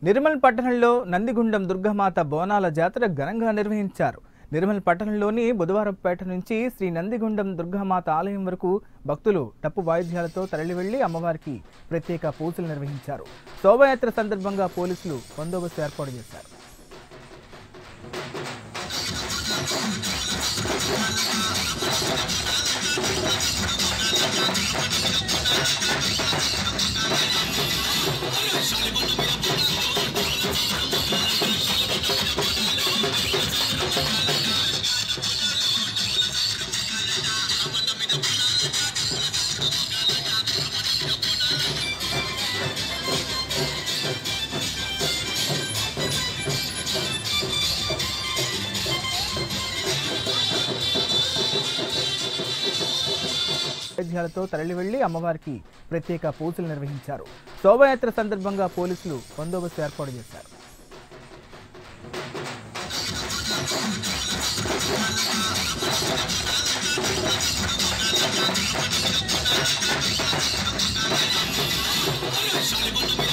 నిర్మల్ పట్టణంలో నందిగుండం దుర్గమాత బోనాల జాతర ఘనంగా నిర్వహించారు నిర్మల్ పట్టణంలోని బుధవారంపేట నుంచి శ్రీ నందిగుండం దుర్గామాత ఆలయం వరకు భక్తులు టప్పు వాయిద్యాలతో తరలి వెళ్లి అమ్మవారికి ప్రత్యేక పూజలు నిర్వహించారు శోభయాత్ర సందర్భంగా పోలీసులు బందోబస్తు ఏర్పాటు చేశారు వాయిద్యాలతో తరలి వెళ్లి అమ్మవారికి ప్రత్యేక పూజలు నిర్వహించారు శోభయాత్ర సందర్భంగా పోలీసులు బందోబస్తు ఏర్పాటు చేశారు Somebody